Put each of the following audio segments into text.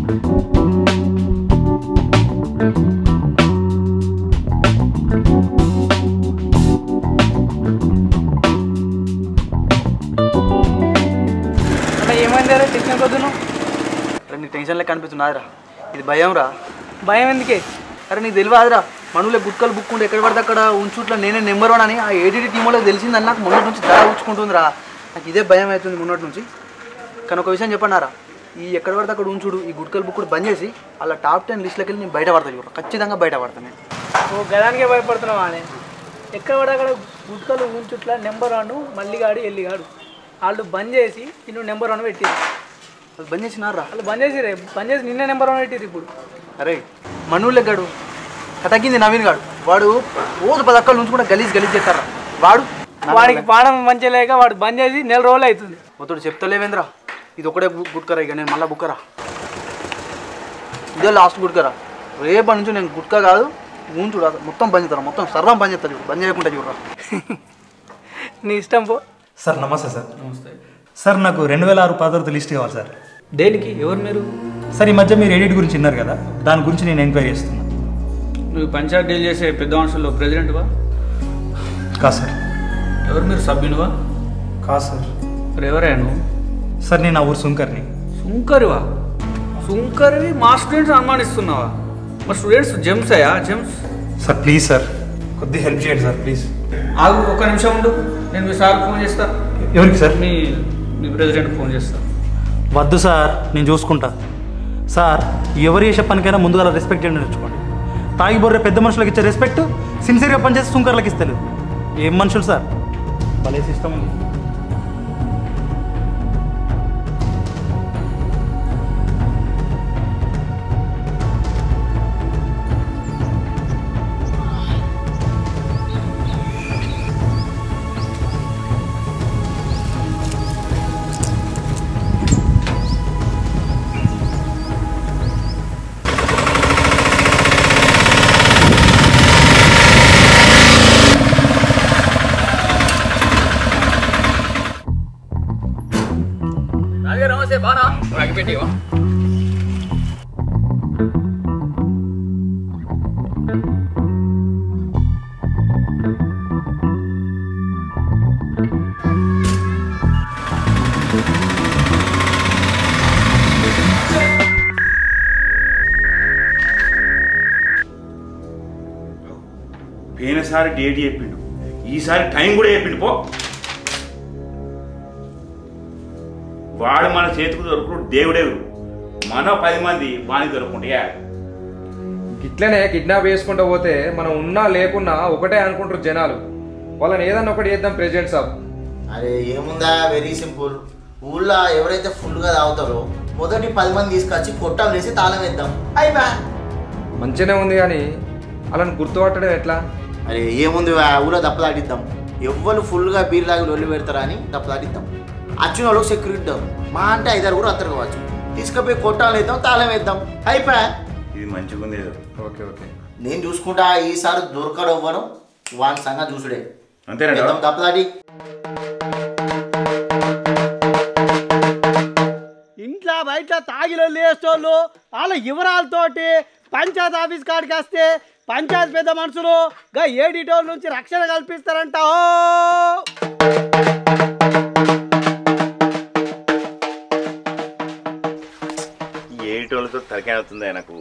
అంటే ఏమైంది రా టెన్షన్ కొద్దు నువ్వు అరే నీ టెన్షన్ లెక్క అనిపిస్తున్నాదిరా ఇది భయం రా భయం ఎందుకే అరే నీకు తెలియదురా మనవులే గుట్కలు బుక్కుంటే ఎక్కడ పడితే అక్కడ ఉంచుట్లా నేనే నెంబర్ వన్ అని ఆ ఏడీడీ టీం వాళ్ళకి తెలిసిందని నాకు మొన్నటి నుంచి ధర ఉంచుకుంటుందిరా నాకు ఇదే భయం అవుతుంది మొన్నటి నుంచి కానీ ఒక విషయం చెప్పన్నారా ఈ ఎక్కడ పడితే అక్కడ ఉంచుడు ఈ గుట్కలు బుక్కుడు బంద్ చేసి అలా టాప్ టెన్ లిస్ట్లోకి వెళ్ళి నేను బయట పడతా చూడ ఖచ్చితంగా బయట పడతాను నేను ఓ గదానికే భయపడుతున్నావు అని ఎక్కడ పడ అక్కడ గుట్కలు ఉంచుట్లా నెంబర్ వన్ మల్లిగాడు ఎల్లిగాడు వాళ్ళు బంద్ చేసి నిన్ను నెంబర్ వన్ పెట్టిరు అది బంద్ చేసినారా వాళ్ళు బంద్ చేసి రే బంద్ చేసి నిన్నే నెంబర్ వన్ పెట్టిరు ఇప్పుడు అరే మనవులే గాడు కటకింది నవీన్ గాడు వాడు రోజు పది అక్కల నుంచి కూడా గలీజ్ గలీజ్ చేస్తారా వాడు వాడికి పానం మంచిగా లేక వాడు బంద్ చేసి నెల రోజులు అవుతుంది మొత్తం చెప్తలేవేంద్రా ఇది ఒకటే బు- గుట్కరా ఇక నేను మళ్ళీ బుక్కరా ఇదే లాస్ట్ గుట్కరా రేపటి నుంచి నేను గుట్కా కాదు ఉంచుడు అసలు మొత్తం బంద్ చేస్తాను మొత్తం సర్వం బంద్ చేస్తాను చూడు బంద్ చేయకుండా చూడరా నీ ఇష్టం పో సార్ నమస్తే సార్ సార్ నాకు రెండు వేల ఆరు పదార్థ లిస్ట్ కావాలి సార్ దేనికి ఎవరు మీరు సార్ ఈ మధ్య మీరు ఎడిట్ గురించి విన్నారు కదా దాని గురించి నేను ఎంక్వైరీ చేస్తున్నాను నువ్వు పంచాయత్ డీల్ చేసే పెద్ద మనుషుల్లో ప్రెసిడెంట్వా కాదు సార్ ఎవరు మీరు సభ్యునివా కాదు సార్ మరి ఎవరే నువ్వు సార్ నేను ఆ ఊరు సుంకర్ని సుంకరివా సుంకరివి మా స్టూడెంట్స్ అనుమానిస్తున్నావా మా స్టూడెంట్స్ జెమ్స్ అయ్యా జెమ్స్ సార్ ప్లీజ్ సార్ కొద్దిగా హెల్ప్ చేయండి సార్ ప్లీజ్ ఆగు ఒక నిమిషం ఉండు నేను మీ సార్ ఫోన్ చేస్తా ఎవరికి సార్ మీ మీ ప్రెసిడెంట్ ఫోన్ చేస్తా వద్దు సార్ నేను చూసుకుంటా సార్ ఎవరు చేసే పనికైనా ముందుగా రెస్పెక్ట్ చేయడం నేర్చుకోండి తాగి బొర్రే పెద్ద మనుషులకు ఇచ్చే రెస్పెక్ట్ సిన్సియర్గా పనిచేసి సుంకర్లకు ఇస్తలేదు ఏం మనుషులు సార్ భలే సిస్టమ్ ఉంది నమస్తే బానా అగిపెట్టివా పోయినసారి డేట్ చెప్పిండు ఈసారి టైం కూడా చెప్పిండు పో వాడు మన చేతికి దొరకడు దేవుడేవుడు మన పది మంది వాని దొరకకుండా ఇట్లనే కిడ్నాప్ చేసుకుంటూ పోతే మనం ఉన్నా లేకున్నా ఒకటే అనుకుంటారు జనాలు వాళ్ళని ఏదన్నా ఒకటి చేద్దాం ప్రెసిడెంట్ సాబ్ అరే ఏముందా వెరీ సింపుల్ ఊళ్ళో ఎవరైతే ఫుల్గా తాగుతారో మొదటి పది మంది తీసుకొచ్చి కొట్టం వేసి తాళం వేద్దాం అయిపోయా మంచిగానే ఉంది కానీ వాళ్ళని గుర్తుపట్టడం ఎట్లా అరే ఏముంది వా, ఊళ్ళో దప్పలాడిద్దాం ఎవ్వరు ఫుల్గా బీర్ లాగి లొల్లి పెడతారా అని దప్పలాడిద్దాం వచ్చిన వాళ్ళకి సెక్యూరిటీ ఇద్దాం మా అంటే ఐదారు కూడా అత్తరు కావచ్చు తీసుకుపోయి కొట్టాలు వేద్దాం తాళం వేద్దాం అయిపోయా ఇది మంచిగా ఉంది ఏదో ఓకే ఓకే నేను చూసుకుంటా ఈసారి దొరకడం ఇవ్వను వాని సంగతి చూసుడే అంతేనండి వేద్దాం దప్పలాడి ఇంట్లో బయట తాగిలో లేస్తోళ్ళు వాళ్ళ వివరాలతోటి పంచాయత్ ఆఫీస్ కాడికి వస్తే పంచాయత్ పెద్ద మనుషులు గా ఏడిటోళ్ళ నుంచి రక్షణ కల్పిస్తారంట ఓ! ఏటోళ్ళతో తలకాయ అవుతుంది నాకు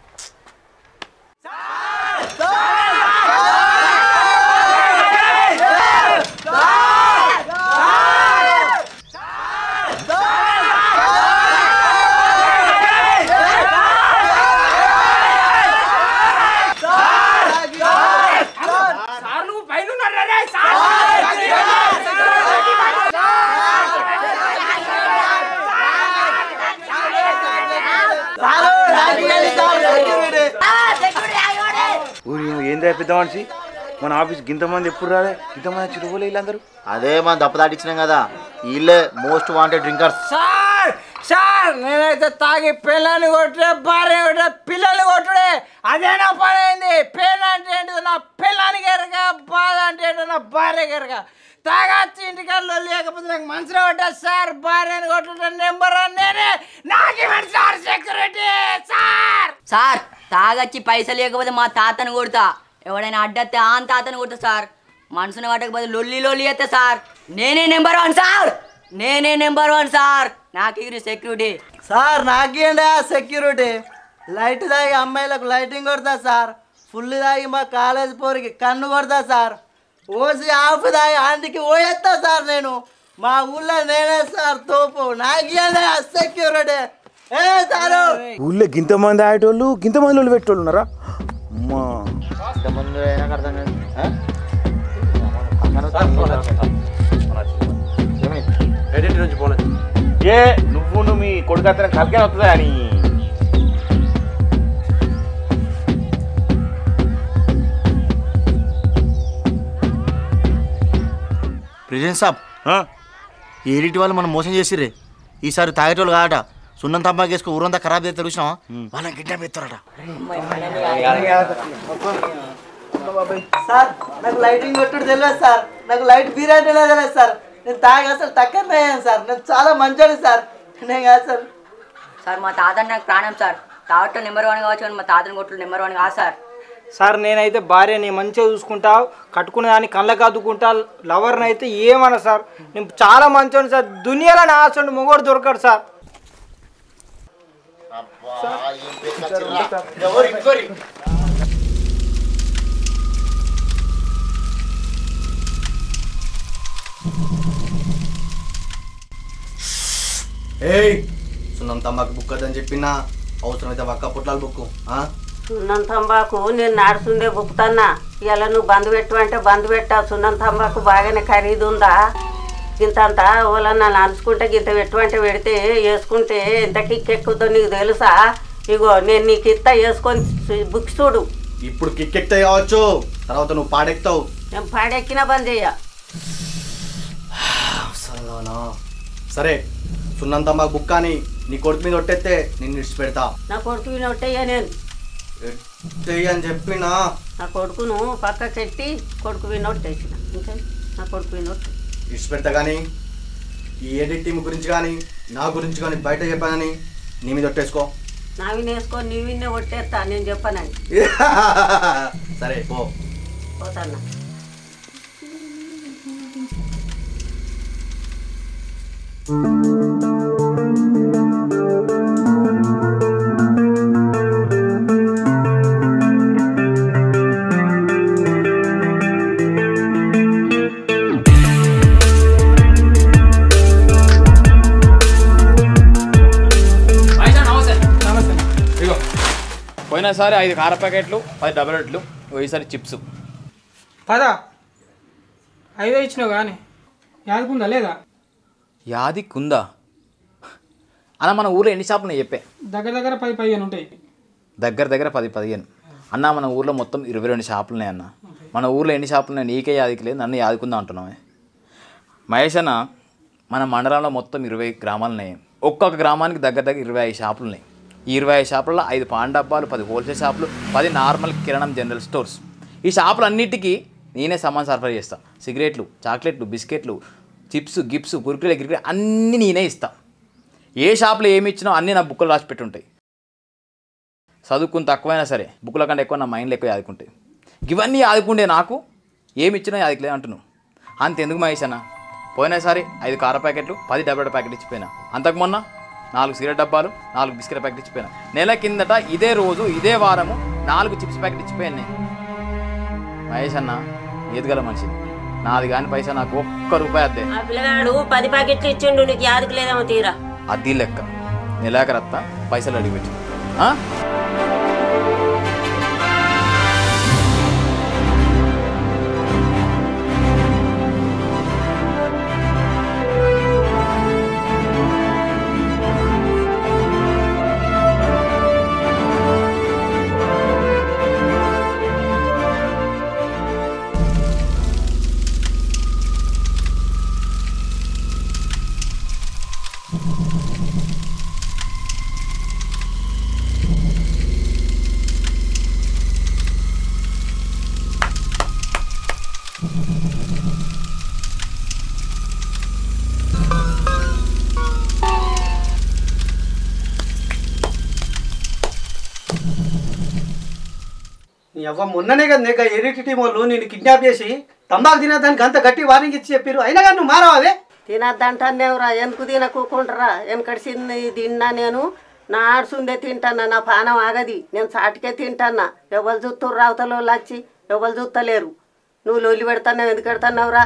ఊరి ఏందా పెద్ద మనిషి మన ఆఫీస్ ఇంతమంది ఎప్పుడు రాలే ఇంతమంది చిరువులే వీళ్ళందరూ అదే మనం దప్పదాటిచ్చినాం కదా వీళ్ళే most wanted drinkers sir sir నేనైతే తాగి పిల్లని కొట్టుడే భార్య కొట్టుడే పిల్లల్ని కొట్టుడే అదే నా పని అయింది పెళ్ళి అంటే ఏంటిది నా పిల్లానికి ఎరగ బాధ అంటే ఏంటో నా భార్యకి ఎరగ తాగొచ్చి ఇంటికల్లో లేకపోతే నాకు మనసులో కొట్టా సార్ భార్యని కొట్టుడే నెంబర్ నేనే నాకు ఇవ్వండి సార్ సెక్యూరిటీ సార్ తాగచ్చి పైసలు లేకపోతే మా తాతను కొడతా ఎవడైనా అడ్డస్తే ఆన్ తాతను కొడతా సార్ మనసుని పట్టకపోతే లొల్లి లొల్లి అయితే సార్ నేనే నెంబర్ వన్ సార్ నేనే నెంబర్ వన్ సార్ నాకు ఇది సెక్యూరిటీ సార్ నాకేంటి సెక్యూరిటీ లైట్ తాగి అమ్మాయిలకు లైటింగ్ కొడతా సార్ ఫుల్ తాగి మా కాలేజ్ పోరికి కన్ను కొడతా సార్ ఓసి ఆఫ్ తాగి ఆంటీకి ఓయేస్తా సార్ నేను మా ఊళ్ళో నేనే సార్ తోపు నాకేంటి సెక్యూరిటీ ఏ సారు ఊళ్ళో గింత మంది ఆడేటోళ్ళు గింత మంది వాళ్ళు పెట్టేవాళ్ళు ఉన్నారా అమ్మా ఇంతమంది అయినా అర్థం కాదు ఆ? ఐడెంటిటీ నుంచి పోనీ ఏ నువ్వు నువ్వు మీ కొడుకు అతను కలికే వస్తుందా అని ప్రెసిడెంట్ సాబ్ ఏడిటి వాళ్ళు మనం మోసం చేసిర్రే ఈసారి తాగేటోళ్ళు కాదట సున్నం తంబాకు వేసుకుని ఊరంతా ఖరాబ్ చేస్తారు చూసినావా వాళ్ళని కిడ్నాప్ చేస్తారట సార్ నాకు లైటింగ్ కొట్టుడు తెలియదు సార్ నాకు లైట్ బీర్ అంటే తెలియదు సార్ నేను తాగి అసలు టక్కర్ అయ్యాను సార్ నేను చాలా మంచోడు సార్ నేను కాదు సార్ సార్ మా తాత నాకు ప్రాణం సార్ తాగట్లో నెంబర్ వన్ కావచ్చు కానీ మా తాతని కొట్లు నెంబర్ వన్ కాదు సార్ సార్ నేనైతే భార్యని మంచిగా చూసుకుంటా కట్టుకునే దాన్ని కళ్ళకి అద్దుకుంటా లవర్ని అయితే ఏమన్నా సార్ నేను చాలా మంచోని సార్ దునియాలో నా ఆశండి మొగోడు దొరకడు సార్ ఏయ్ సున్నం తమ్మాకు బుక్ అని చెప్పినా అవసరమైతే వక్క పుట్లాలు బుక్కు సున్నం తంబాకు నేను నడుస్తుండే బుక్కుతున్నా ఇలా నువ్వు బంద్ పెట్టు అంటే బంద్ పెట్టా సున్నం తంబాకు బాగానే ఖరీదు ఉందా ఇంతంత ఓలన్నా నడుచుకుంటే గింత పెట్టు అంటే పెడితే వేసుకుంటే ఎంత కిక్ ఎక్కుతుందో నీకు తెలుసా ఇగో నేను నీకు ఇస్తా వేసుకొని చూ- బుక్ చూడు ఇప్పుడు కిక్ ఎక్కుతాయి కావచ్చు తర్వాత నువ్వు పాడెక్తావు నేను పాడెక్కినా బంద్ చెయ్య అసలునా? సరే సున్నం తమ్మాకు బుక్ అని నీ కొడుకు మీద ఒట్టేస్తే నేను విడిచిపెడతా నా కొడుకు వినొట్టయ్యా నేను ఎత్తేయ్ అని చెప్పినా నా కొడుకును పక్కకెట్టి కొడుకు వినొట్టేసిన అంతే నా కొడుకు వినొట్టు విడిచిపెడతా కానీ ఈ ఎడిట్ టీం గురించి కానీ నా గురించి కానీ బయట చెప్పానని నీ మీద ఒట్టేసుకో నా వినేసుకొని నీ విన్నే కొట్టేస్తా నేను చెప్పానని సరే పో పోతాన్నా ఇగో పోయినసారి ఐదు కార ప్యాకెట్లు పది డబల్ రొట్లు ఈసారి చిప్స్ పదా ఐదో ఇచ్చినావు కానీ యాదకుందా లేదా యాది కుందా అన్న మన ఊర్లో ఎన్ని షాపులు ఉన్నాయి చెప్పే దగ్గర దగ్గర పది పదిహేను ఉంటాయి దగ్గర దగ్గర పది పదిహేను అన్న మన ఊర్లో మొత్తం ఇరవై రెండు షాపులు ఉన్నాయి అన్న మన ఊర్లో ఎన్ని షాపులు ఉన్నాయి నీకే యాదికి లేదు నన్ను యాదుకుందా అంటున్నామే మహేష్ అన్న మన మండలంలో మొత్తం ఇరవై గ్రామాలు ఉన్నాయి ఒక్కొక్క గ్రామానికి దగ్గర దగ్గర ఇరవై ఐదు షాపులు ఉన్నాయి ఈ ఇరవై ఐదు షాపులలో ఐదు పాన్ డబ్బాలు పది హోల్సేల్ షాపులు పది నార్మల్ కిరాణం జనరల్ స్టోర్స్ ఈ షాపులు అన్నిటికీ నేనే సామాన్ సరఫరా చేస్తా సిగరెట్లు చాక్లెట్లు బిస్కెట్లు చిప్స్ గిప్స్ కురుకులే గిరికులే అన్నీ నేనే ఇస్తా ఏ షాపులో ఏమి ఇచ్చినా అన్నీ నా బుక్కులు రాసి పెట్టుంటాయి చదువుకుని తక్కువైనా సరే బుక్కుల కంటే ఎక్కువ నా మైండ్లో ఎక్కువ ఆదుకుంటాయి ఇవన్నీ ఆదుకుండే నాకు ఏమి ఇచ్చినా ఆదుకులే అంటున్నావు అంతెందుకు మహేష్ అన్న పోయినసారి ఐదు కార ప్యాకెట్లు పది డబ్బా ప్యాకెట్ ఇచ్చిపోయినా అంతకు మొన్న నాలుగు సిగరెట్ డబ్బాలు నాలుగు బిస్కెట్ ప్యాకెట్ ఇచ్చిపోయినా నెల కిందట ఇదే రోజు ఇదే వారము నాలుగు చిప్స్ ప్యాకెట్ ఇచ్చిపోయాను నేను మహేష్ అన్న ఎదుగల మనిషి నాది కాని పైసా నాకు ఒక్క రూపాయి అద్దే ఆ పిల్లగాడు పది ప్యాకెట్లు ఇచ్చిండు నీకు యాదకు లేదేమో తీరా అది లెక్క నెలాకరత్త పైసలు అడిగిపెట్టి ఆ? ఎవ మొన్ననే కదా నీకు ఎడిట్ టీం వాళ్ళు నేను కిడ్నాప్ చేసి తంబాకు తినేదానికి అంత గట్టి వార్నింగ్ ఇచ్చి చెప్పారు అయినా కానీ నువ్వు మారవావే తినద్దంటానేవురా వెనుక తినకూకుంటారా వెనకడిసింది తిన్నా నేను నా ఆడుసుందే తింటానా నా పానం ఆగది నేను సాటికే తింటానా ఎవరు చూస్తారు రావుతలో వాళ్ళు వచ్చి ఎవరు చూస్తలేరు నువ్వు లొల్లి పెడతాన్నావు ఎందుకు పెడతాన్నావురా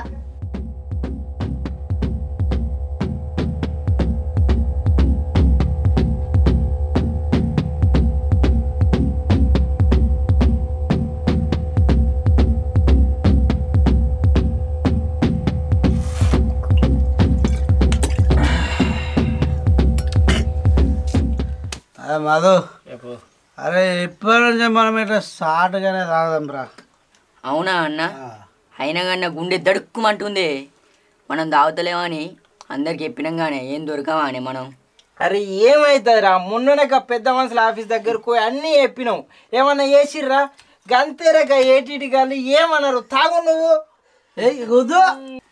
అరే మధు అరే ఇప్పటి నుంచి మనం ఇట్లా షార్ట్గానే తాగదాం రా అవునా అన్న అయినా కానీ నా గుండె దడుక్కుమంటుంది మనం తాగుతలేమని అందరికి చెప్పినాం కానీ ఏం దొరకమా అని మనం అరే ఏమైతుందిరా మొన్ననే గా పెద్ద మనుషుల ఆఫీస్ దగ్గరకు పోయి అన్నీ చెప్పినాం ఏమన్నా చేసిర్రా గంతేరగా ఏటీటీ కానీ ఏమన్నారు తాగు నువ్వు ఏ కుదు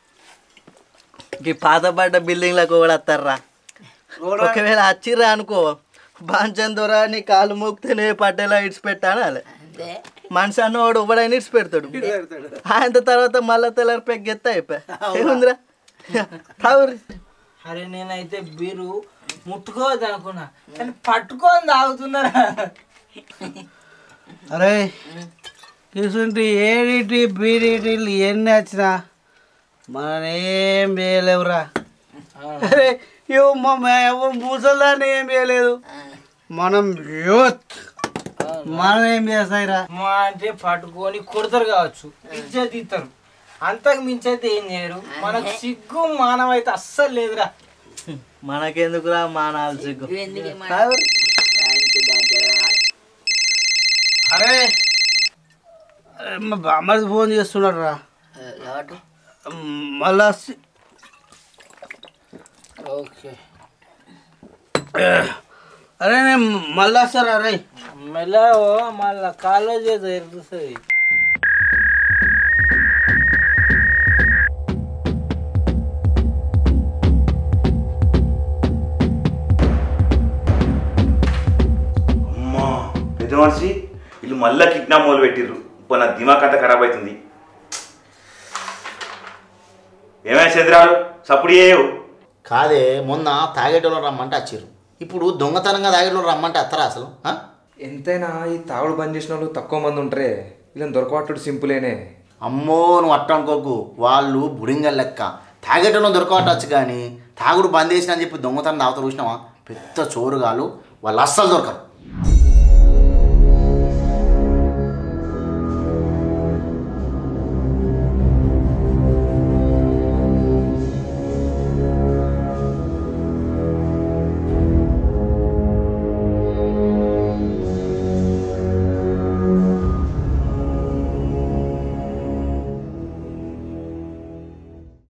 ఈ పాతపడ్డ బిల్డింగ్లకు కూడా వస్తారా ఒకవేళ వచ్చిర్రా అనుకో బాంచన్ దొర నీ కాలు మోక్తేనే పట్టేలా ఇడిచి పెట్టాను అలే మనిషి అన్నవాడు ఒకడైనా ఇడిచి పెడతాడు ఆయన తర్వాత మళ్ళా తెల్లారి పెగ్గెత్త అయిపోయా ఏముందిరా తాగురి అరే నేనైతే బీరు ముట్టుకోవద్దు అనుకున్నా కానీ పట్టుకొని తాగుతున్నారా అరే తీసుంటే ఏడిటి బీడిటీలు ఎన్ని వచ్చినా మనం ఏం చేయలేవురా అరే ఇవ్వ మా ఎవరు ముసలాన్ని ఏం చేయలేదు మనం యూత్ మనం ఏం చేస్తాయిరా మా అంటే పట్టుకొని కొడతారు కావచ్చు ఇజ్జత్ ఇస్తారు అంతకు మించి అయితే ఏం చేయరు మనకు సిగ్గు మానవ అయితే అస్సలు లేదురా మనకెందుకురా మానాలు సిగ్గు తాగురి. అరే అరే మా బామ్మది ఫోన్ చేస్తున్నాడు రా మళ్ళా సి- ఓకే అరే నేను మళ్ళా వస్తారా రే మెల్లవో మళ్ళా కాలేజ్ ఎదురుస్తుంది అమ్మా పెద్ద మనిషి వీళ్ళు మళ్ళా కిడ్నాప్ మొదలు పెట్టిర్రు ఇప్పుడు నా దిమాక్ అంతా ఖరాబ్ అవుతుంది ఏమైనా చంద్రాలు సప్పుడు చేయవు కాదే మొన్న తాగేటోళ్ళు రమ్మంటే వచ్చిర్రు ఇప్పుడు దొంగతనంగా తాగేటోళ్ళు రమ్మంటే అత్తరా అసలు ఆ? ఎంతైనా ఈ తాగుడు బంద్ చేసిన వాళ్ళు తక్కువ మంది ఉంటారే వీళ్ళని దొరకబట్టుడు సింపులేనే అమ్మో నువ్వు అట్ట అనుకోకు వాళ్ళు బుడింగల్ లెక్క తాగేటోళ్ళని దొరకబట్టచ్చు కానీ తాగుడు బంద్ చేసిన అని చెప్పి దొంగతనం తాగుతారు చూసినావా పెద్ద చోరుగాలు వాళ్ళు అస్సలు దొరకరు